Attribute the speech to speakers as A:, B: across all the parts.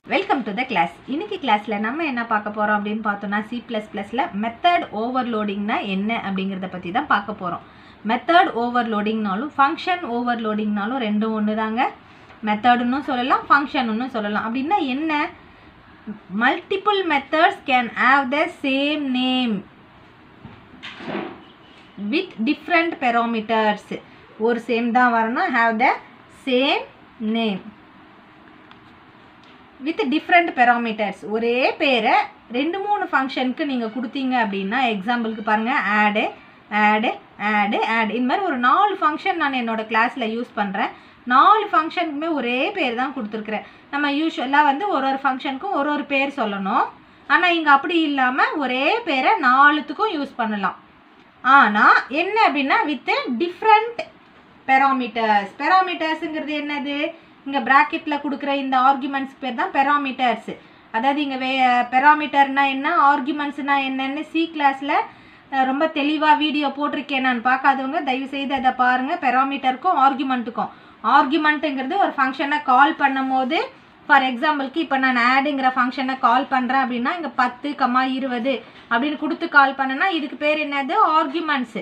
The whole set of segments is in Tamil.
A: வெல்கம் டு த கிளாஸ் இன்னைக்கு கிளாஸில் நம்ம என்ன பார்க்க போகிறோம் அப்படின்னு பார்த்தோம்னா சி ப்ளஸ் ப்ளஸில் மெத்தட் ஓவர்லோடிங்னா என்ன அப்படிங்கிறத பற்றி தான் பார்க்க போகிறோம் மெத்தட் ஓவர்லோடிங்னாலும் ஃபங்க்ஷன் ஓவர்லோடிங்னாலும் ரெண்டும் ஒன்று தாங்க மெத்தடுன்னு சொல்லலாம் ஃபங்க்ஷனுன்னு சொல்லலாம் அப்படின்னா என்ன multiple methods can have the same name with different parameters ஒரு சேம் தான் வரணும் have the same name with different parameters ஒரே பேரை ரெண்டு மூணு ஃபங்க்ஷனுக்கு நீங்கள் கொடுத்தீங்க அப்படின்னா எக்ஸாம்பிளுக்கு பாருங்கள் ஆடு ஆடு ஆடு ஆட் இந்த மாதிரி ஒரு நாலு ஃபங்க்ஷன் நான் என்னோடய கிளாஸில் யூஸ் பண்ணுறேன் நாலு ஃபங்க்ஷனுக்குமே ஒரே பேர் தான் கொடுத்துருக்குறேன் நம்ம யூஸ்வலாக வந்து ஒரு ஒரு ஃபங்க்ஷனுக்கும் ஒரு ஒரு பேர் சொல்லணும் ஆனால் இங்கே அப்படி இல்லாமல் ஒரே பேரை நாலுத்துக்கும் யூஸ் பண்ணலாம் ஆனால் என்ன அப்படின்னா வித் டிஃப்ரெண்ட் பெராமீட்டர்ஸ் பெராமீட்டர்ஸுங்கிறது என்னது இங்கே ப்ராக்கெட்டில் கொடுக்குற இந்த ஆர்குமெண்ட்ஸ் பேர் தான் பெராமீட்டர்ஸ் அதாவது இங்கே வே பெராமீட்டர்னா என்ன ஆர்குமெண்ட்ஸ்னா என்னன்னு சி கிளாஸில் ரொம்ப தெளிவாக வீடியோ போட்டிருக்கேன் நான் பார்க்காதவங்க தயவு செய்து அதை பாருங்கள் பெராமீட்டருக்கும் ஆர்குமெண்ட்டுக்கும் ஆர்குமெண்ட்டுங்கிறது ஒரு ஃபங்க்ஷனை கால் பண்ணும் போது ஃபார் எக்ஸாம்பிளுக்கு இப்போ நான் ஆடுங்கிற ஃபங்க்ஷனை கால் பண்ணுறேன் அப்படின்னா இங்கே பத்து கம்மா இருபது அப்படின்னு கொடுத்து கால் பண்ணேன்னா இதுக்கு பேர் என்னது ஆர்குமெண்ட்ஸு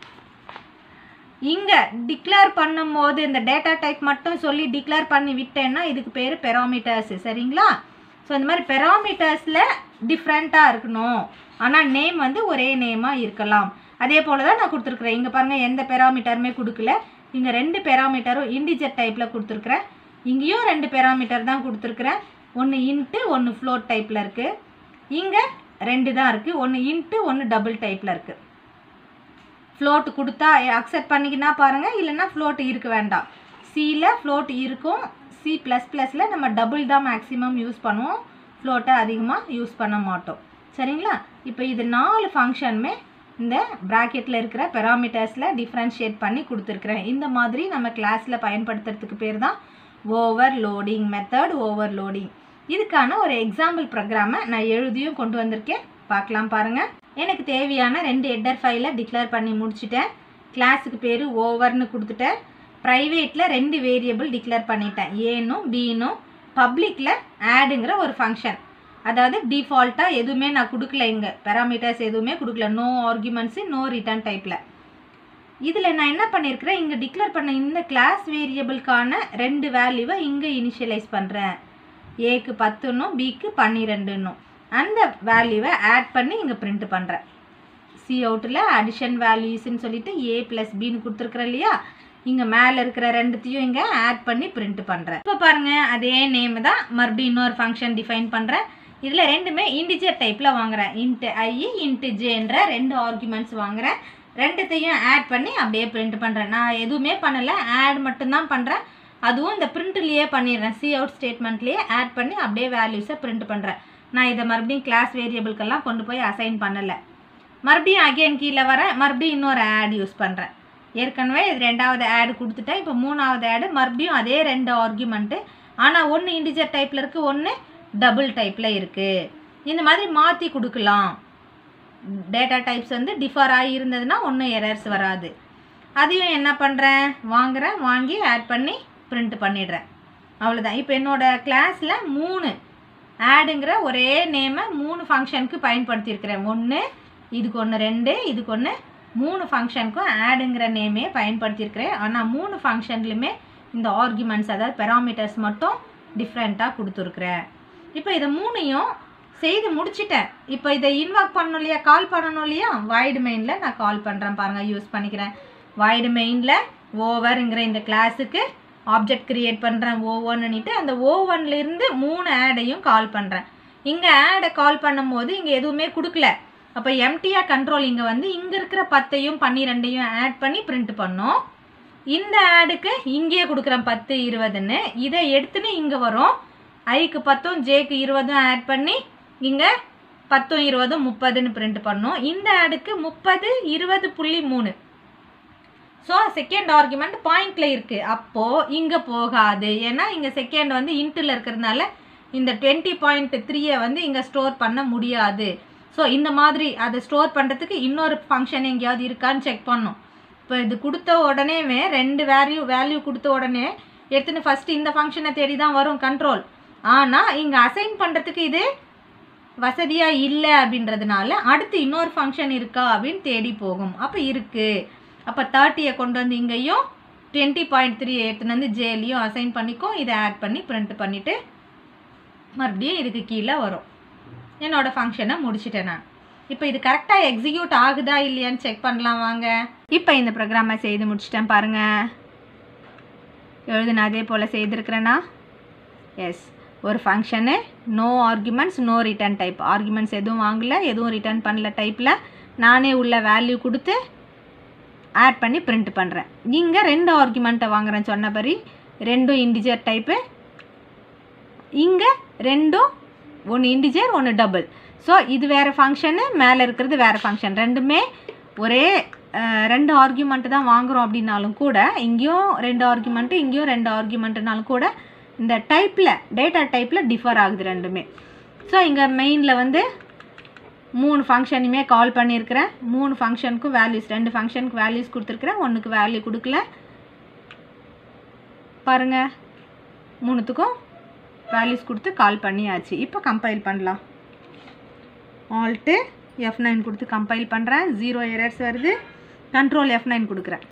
A: இங்கே டிக்ளேர் பண்ணும்போது இந்த டேட்டா டைப் மட்டும் சொல்லி டிக்ளேர் பண்ணி விட்டேன்னா இதுக்கு பேர் பெராமீட்டர்ஸ் சரிங்களா ஸோ இந்த மாதிரி பெராமீட்டர்ஸில் டிஃப்ரெண்ட்டாக இருக்கணும் ஆனால் நேம் வந்து ஒரே நேமாக இருக்கலாம் அதே போல் தான் நான் கொடுத்துருக்குறேன் இங்கே பாருங்கள் எந்த பெராமீட்டருமே கொடுக்கல இங்கே ரெண்டு பெராமீட்டரும் இண்டிஜர் டைப்பில் கொடுத்துருக்குறேன் இங்கேயும் ரெண்டு பெராமீட்டர் தான் கொடுத்துருக்குறேன் ஒன்று இன்ட்டு ஒன்று ஃப்ளோட் டைப்பில் இருக்குது இங்கே ரெண்டு தான் இருக்குது ஒன்று இன்ட்டு ஒன்று டபுள் டைப்பில் இருக்குது ஃப்ளோட் கொடுத்தா அக்செப்ட் பண்ணிக்கினா பாருங்கள் இல்லைன்னா ஃப்ளோட் இருக்க வேண்டாம் சியில் ஃப்ளோட் இருக்கும் சி ப்ளஸ் ப்ளஸில் நம்ம டபுள் தான் மேக்ஸிமம் யூஸ் பண்ணுவோம் ஃப்ளோட்டை அதிகமாக யூஸ் பண்ண மாட்டோம் சரிங்களா இப்போ இது நாலு ஃபங்க்ஷனுமே இந்த ப்ராக்கெட்டில் இருக்கிற பெராமீட்டர்ஸில் டிஃப்ரென்ஷியேட் பண்ணி கொடுத்துருக்குறேன் இந்த மாதிரி நம்ம கிளாஸில் பயன்படுத்துறதுக்கு பேர் தான் ஓவர்லோடிங் மெத்தட் ஓவர்லோடிங் இதுக்கான ஒரு எக்ஸாம்பிள் ப்ரோக்ராமை நான் எழுதியும் கொண்டு வந்திருக்கேன் பார்க்கலாம் பாருங்கள் எனக்கு தேவையான ரெண்டு ஹெட்டர் ஃபைலை டிக்ளேர் பண்ணி முடிச்சிட்டேன் கிளாஸுக்கு பேர் ஓவர்னு கொடுத்துட்டேன் ப்ரைவேட்டில் ரெண்டு வேரியபிள் டிக்ளேர் பண்ணிட்டேன் ஏனும் பீனும் பப்ளிக்கில் ஆடுங்கிற ஒரு ஃபங்க்ஷன் அதாவது டிஃபால்ட்டாக எதுவுமே நான் கொடுக்கல இங்கே பேராமீட்டர்ஸ் எதுவுமே கொடுக்கல நோ ஆர்குமெண்ட்ஸு நோ ரிட்டர்ன் டைப்பில் இதில் நான் என்ன பண்ணியிருக்கிறேன் இங்கே டிக்ளேர் பண்ண இந்த கிளாஸ் வேரியபிளுக்கான ரெண்டு வேல்யூவை இங்கே இனிஷியலைஸ் பண்ணுறேன் ஏக்கு பத்துன்னும் பிக்கு பன்னிரெண்டுன்னும் அந்த வேல்யூவை ஆட் பண்ணி இங்கே பிரிண்ட் பண்ணுறேன் சி அவுட்டில் அடிஷன் வேல்யூஸ்ன்னு சொல்லிட்டு ஏ ப்ளஸ் பின்னு கொடுத்துருக்குறேன் இல்லையா இங்கே மேலே இருக்கிற ரெண்டுத்தையும் இங்கே ஆட் பண்ணி பிரிண்ட் பண்ணுறேன் இப்போ பாருங்கள் அதே நேம் தான் மறுபடியும் இன்னொரு ஃபங்க்ஷன் டிஃபைன் பண்ணுறேன் இதில் ரெண்டுமே இண்டிஜர் டைப்பில் வாங்குறேன் இன்ட்டு ஐ இன்ட்டு ஜேன்ற ரெண்டு ஆர்குமெண்ட்ஸ் வாங்குறேன் ரெண்டுத்தையும் ஆட் பண்ணி அப்படியே பிரிண்ட் பண்ணுறேன் நான் எதுவுமே பண்ணலை ஆட் மட்டும்தான் பண்ணுறேன் அதுவும் இந்த பிரிண்ட்லேயே பண்ணிடுறேன் சி அவுட் ஸ்டேட்மெண்ட்லேயே ஆட் பண்ணி அப்படியே வேல்யூஸை பிரிண்ட் பண்ணுறேன் நான் இதை மறுபடியும் கிளாஸ் வேரியபிள்கெல்லாம் கொண்டு போய் அசைன் பண்ணலை மறுபடியும் அகெயின் கீழே வரேன் மறுபடியும் இன்னொரு ஆட் யூஸ் பண்ணுறேன் ஏற்கனவே இது ரெண்டாவது ஆடு கொடுத்துட்டேன் இப்போ மூணாவது ஆடு மறுபடியும் அதே ரெண்டு ஆர்குமெண்ட்டு ஆனால் ஒன்று இண்டிஜர் டைப்பில் இருக்குது ஒன்று டபுள் டைப்பில் இருக்குது இந்த மாதிரி மாற்றி கொடுக்கலாம் டேட்டா டைப்ஸ் வந்து டிஃபர் ஆகி இருந்ததுன்னா ஒன்றும் எரர்ஸ் வராது அதையும் என்ன பண்ணுறேன் வாங்குகிறேன் வாங்கி ஆட் பண்ணி பிரிண்ட் பண்ணிடுறேன் அவ்வளோதான் இப்போ என்னோடய கிளாஸில் மூணு ஆடுங்கிற ஒரே நேமை மூணு ஃபங்க்ஷனுக்கு பயன்படுத்தியிருக்கிறேன் ஒன்று இதுக்கு ஒன்று ரெண்டு இதுக்கு ஒன்று மூணு ஃபங்க்ஷனுக்கும் ஆடுங்கிற நேமே பயன்படுத்தியிருக்கிறேன் ஆனால் மூணு ஃபங்க்ஷன்லையுமே இந்த ஆர்குமெண்ட்ஸ் அதாவது பெராமீட்டர்ஸ் மட்டும் டிஃப்ரெண்ட்டாக கொடுத்துருக்குறேன் இப்போ இதை மூணையும் செய்து முடிச்சிட்டேன் இப்போ இதை இன்வாக் பண்ணணும் இல்லையா கால் பண்ணணும் இல்லையா வாய்டு மெயினில் நான் கால் பண்ணுறேன் பாருங்கள் யூஸ் பண்ணிக்கிறேன் வாய்டு மெயினில் ஓவருங்கிற இந்த கிளாஸுக்கு ஆப்ஜெக்ட் க்ரியேட் பண்ணுறேன் ஓ ஒன்னுட்டு அந்த ஓ ஒன்லேருந்து மூணு ஆடையும் கால் பண்ணுறேன் இங்கே ஆடை கால் பண்ணும்போது இங்கே எதுவுமே கொடுக்கல அப்போ எம்டிஆர் கண்ட்ரோல் இங்கே வந்து இங்கே இருக்கிற பத்தையும் பன்னிரெண்டையும் ஆட் பண்ணி பிரிண்ட் பண்ணோம் இந்த ஆடுக்கு இங்கேயே கொடுக்குறேன் பத்து இருபதுன்னு இதை எடுத்துன்னு இங்கே வரும் ஐக்கு பத்தும் ஜேக்கு இருபதும் ஆட் பண்ணி இங்கே பத்தும் இருபதும் முப்பதுன்னு பிரிண்ட் பண்ணோம் இந்த ஆடுக்கு முப்பது இருபது புள்ளி மூணு ஸோ செகண்ட் ஆர்குமெண்ட் பாயிண்டில் இருக்குது அப்போது இங்கே போகாது ஏன்னா இங்கே செகண்ட் வந்து இன்ட்டில் இருக்கிறதுனால இந்த டுவெண்ட்டி பாயிண்ட் த்ரீயை வந்து இங்கே ஸ்டோர் பண்ண முடியாது ஸோ இந்த மாதிரி அதை ஸ்டோர் பண்ணுறதுக்கு இன்னொரு ஃபங்க்ஷன் எங்கேயாவது இருக்கான்னு செக் பண்ணோம் இப்போ இது கொடுத்த உடனேவே ரெண்டு வேல்யூ வேல்யூ கொடுத்த உடனே எடுத்துன்னு ஃபஸ்ட்டு இந்த ஃபங்க்ஷனை தேடி தான் வரும் கண்ட்ரோல் ஆனால் இங்கே அசைன் பண்ணுறதுக்கு இது வசதியாக இல்லை அப்படின்றதுனால அடுத்து இன்னொரு ஃபங்க்ஷன் இருக்கா அப்படின்னு தேடி போகும் அப்போ இருக்குது அப்போ தேர்ட்டியை கொண்டு வந்து இங்கேயும் டுவெண்ட்டி பாயிண்ட் த்ரீ எடுத்துன்னு வந்து ஜேலையும் அசைன் பண்ணிக்கும் இதை ஆட் பண்ணி பிரிண்ட் பண்ணிவிட்டு மறுபடியும் இதுக்கு கீழே வரும் என்னோட ஃபங்க்ஷனை முடிச்சிட்டேன் நான் இப்போ இது கரெக்டாக எக்ஸிக்யூட் ஆகுதா இல்லையான்னு செக் பண்ணலாம் வாங்க இப்போ இந்த ப்ரோக்ராமை செய்து முடிச்சிட்டேன் பாருங்கள் எழுதுன அதே போல் செய்திருக்கிறேன்னா எஸ் ஒரு function no arguments no return type arguments எதுவும் வாங்கல எதுவும் ரிட்டர்ன் பண்ணல டைப்பில் நானே உள்ள வேல்யூ கொடுத்து ஆட் பண்ணி பிரிண்ட் பண்ணுறேன் இங்கே ரெண்டு ஆர்குமெண்ட்டை வாங்குறேன் சொன்னபடி ரெண்டும் இண்டிஜர் டைப்பு இங்கே ரெண்டும் ஒன்று இண்டிஜர் ஒன்று டபுள் ஸோ இது வேறு ஃபங்க்ஷனு மேலே இருக்கிறது வேறு ஃபங்க்ஷன் ரெண்டுமே ஒரே அஹ், ரெண்டு ஆர்குமெண்ட்டு தான் வாங்குகிறோம் அப்படின்னாலும் கூட இங்கேயும் ரெண்டு ஆர்குமெண்ட்டு இங்கேயும் ரெண்டு ஆர்குமெண்ட்டுனாலும் கூட இந்த டைப்பில் டேட்டா டைப்பில் டிஃபர் ஆகுது ரெண்டுமே ஸோ இங்கே மெயினில் வந்து மூணு ஃபங்க்ஷனுமே கால் பண்ணியிருக்கிறேன் மூணு ஃபங்க்ஷனுக்கும் வேல்யூஸ் ரெண்டு ஃபங்க்ஷனுக்கு வேல்யூஸ் கொடுத்துருக்குறேன் ஒன்றுக்கு வேல்யூ கொடுக்கல பாருங்கள் மூணுத்துக்கும் வேல்யூஸ் கொடுத்து கால் பண்ணியாச்சு இப்போ கம்பைல் பண்ணலாம் ஆல்ட்டு எஃப் நைன் கொடுத்து கம்பைல் பண்ணுறேன் ஜீரோ எரர்ஸ் வருது கண்ட்ரோல் எஃப் நைன் கொடுக்குறேன்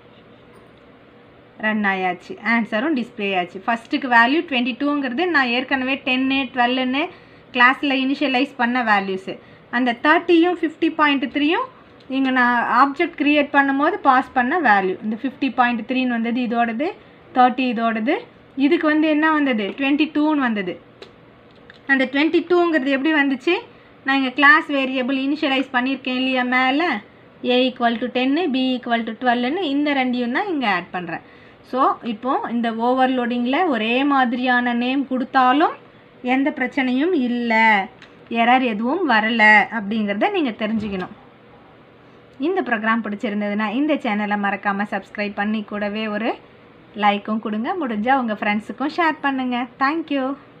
A: ரன் ஆயாச்சு ஆன்சரும் டிஸ்பிளே ஆச்சு ஃபஸ்ட்டுக்கு வேல்யூ டுவெண்ட்டி டூங்கிறது நான் ஏற்கனவே டென்னு டுவெல்லுன்னு கிளாஸில் இனிஷியலைஸ் பண்ண வேல்யூஸு அந்த தேர்ட்டியும் ஃபிஃப்டி பாயிண்ட் த்ரீயும் இங்கே நான் ஆப்ஜெக்ட் க்ரியேட் பண்ணும்போது பாஸ் பண்ண வேல்யூ இந்த ஃபிஃப்டி பாயிண்ட் த்ரீன்னு வந்தது இதோடது தேர்ட்டி இதோடது இதுக்கு வந்து என்ன வந்தது டுவெண்ட்டி டூன்னு வந்தது அந்த டுவெண்ட்டி டூங்கிறது எப்படி வந்துச்சு நான் இங்கே கிளாஸ் வேரியபிள் இனிஷியலைஸ் பண்ணியிருக்கேன் இல்லையா மேலே ஏ ஈக்குவல் டு டென்னு பி ஈக்குவல் டு டுவெல்னு இந்த ரெண்டையும் தான் இங்கே ஆட் பண்ணுறேன் ஸோ இப்போது இந்த ஓவர்லோடிங்கில் ஒரே மாதிரியான நேம் கொடுத்தாலும் எந்த பிரச்சனையும் இல்லை எரர் எதுவும் வரலை அப்படிங்கிறத நீங்கள் தெரிஞ்சுக்கணும் இந்த ப்ரோக்ராம் பிடிச்சிருந்ததுன்னா இந்த சேனலை மறக்காமல் சப்ஸ்கிரைப் பண்ணி கூடவே ஒரு லைக்கும் கொடுங்க முடிஞ்சால் உங்கள் ஃப்ரெண்ட்ஸுக்கும் ஷேர் பண்ணுங்கள் தேங்க்யூ